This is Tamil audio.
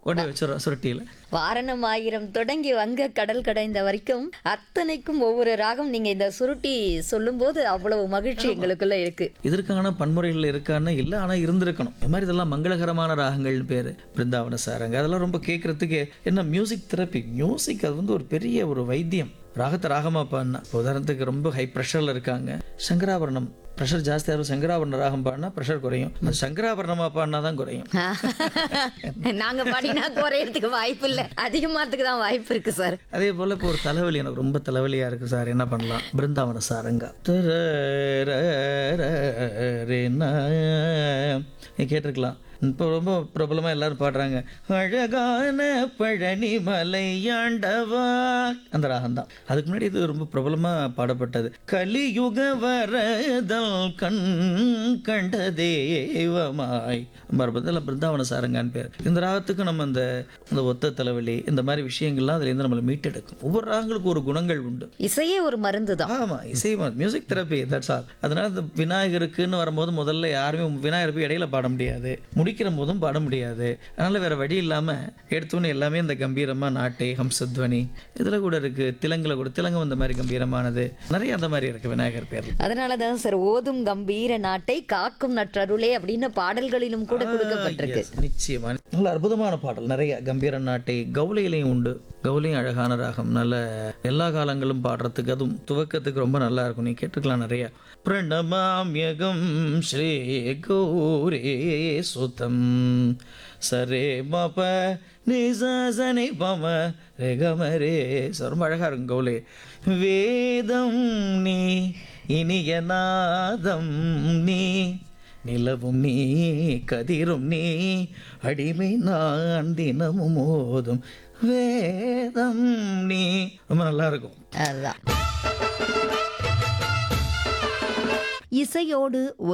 கொண்டு போய் வச்சிடறோம் சுருட்டியில் வாரணம் ஆயிரம் தொடங்கி வங்க கடல் கடைந்த வரைக்கும் அத்தனைக்கும் ஒவ்வொரு ராகம் நீங்க இந்த சுருட்டி சொல்லும்போது அவ்வளவு மகிழ்ச்சி எங்களுக்குள்ள இருக்கு இதற்கான பன்முறைகள் இருக்கான்னு இல்லை ஆனால் இருந்திருக்கணும் இந்த மாதிரி இதெல்லாம் மங்களகரமான ராகங்கள்னு பேர் பிருந்தாவன சாரங்க அதெல்லாம் ரொம்ப கேட்குறதுக்கு என்ன மியூசிக் தெரப்பி மியூசிக் அது வந்து ஒரு பெரிய ஒரு வைத்தியம் ராகத்தை ராகமா பாடினா இப்போ உதாரணத்துக்கு ரொம்ப ஹை ப்ரெஷரில் இருக்காங்க சங்கராபரணம் ப்ரெஷர் ஜாஸ்தியாக இருக்கும் சங்கராபரண ராகம் பாடினா ப்ரெஷர் குறையும் அது சங்கராபரணமாக பாடினா தான் குறையும் நாங்க பாடினா குறையறதுக்கு வாய்ப்பு இல்ல அதிகமாறதுக்கு தான் வாய்ப்பு இருக்கு சார் அதே போல் இப்போ ஒரு தலைவலி எனக்கு ரொம்ப தலைவலியாக இருக்குது சார் என்ன பண்ணலாம் பிருந்தாவன சாரங்கா நீ கேட்டிருக்கலாம் இப்போ ரொம்ப பிரபலமாக எல்லாரும் பாடுறாங்க அழகான பழனி மலையாண்டவா அந்த ராகம் தான் அதுக்கு முன்னாடி இது ரொம்ப பிரபலமாக பாடப்பட்டது கலியுக வரதல் கண் கண்ட தேவமாய் மரபத்தில் பிருந்தாவன சாரங்கான்னு பேர் இந்த ராகத்துக்கு நம்ம அந்த அந்த ஒத்த தலைவலி இந்த மாதிரி விஷயங்கள்லாம் அதுலேருந்து நம்மளை மீட்டெடுக்கும் ஒவ்வொரு ராகங்களுக்கும் ஒரு குணங்கள் உண்டு இசையே ஒரு மருந்து தான் ஆமா இசை மியூசிக் தெரப்பி தட்ஸ் ஆல் அதனால இந்த விநாயகருக்குன்னு வரும்போது முதல்ல யாருமே விநாயகர் போய் இடையில பாட முடியாது முடிக்கிற போதும் பாட முடியாது அதனால வேற வழி இல்லாம எடுத்தோன்னு எல்லாமே இந்த கம்பீரமா நாட்டை ஹம்சத்வனி இதுல கூட இருக்கு திலங்குல கூட திலங்கம் இந்த மாதிரி கம்பீரமானது நிறைய அந்த மாதிரி இருக்கு விநாயகர் பேர்ல அதனாலதான் சார் ஓதும் கம்பீர நாட்டை காக்கும் நற்றருளே அப்படின்னு பாடல்களிலும் கூட கொடுக்கப்பட்டிருக்கு Yes, நிச்சயமா நல்ல அற்புதமான பாடல் நிறைய கம்பீர நாட்டை கவுலையிலையும் உண்டு கவுலையும் அழகான ராகம் நல்ல எல்லா காலங்களும் பாடுறதுக்கு அதுவும் துவக்கத்துக்கு ரொம்ப நல்லா இருக்கும் நீ கேட்டுக்கலாம் நிறைய பிரணமாமியகம் ஸ்ரீ கௌரே சுதம் சரே மப நிசனி பம ரே கம ரே ச- ரொம்ப அழகா இருக்கும் கவுலே வேதம் நீ இனிய நாதம் நீ நிலவும் நீ கதிரும் நீ அடிமை நான் தினமும் மோதும் வேதம் நீ ரொம்ப நல்லா இருக்கும் அதுதான் இசையோடு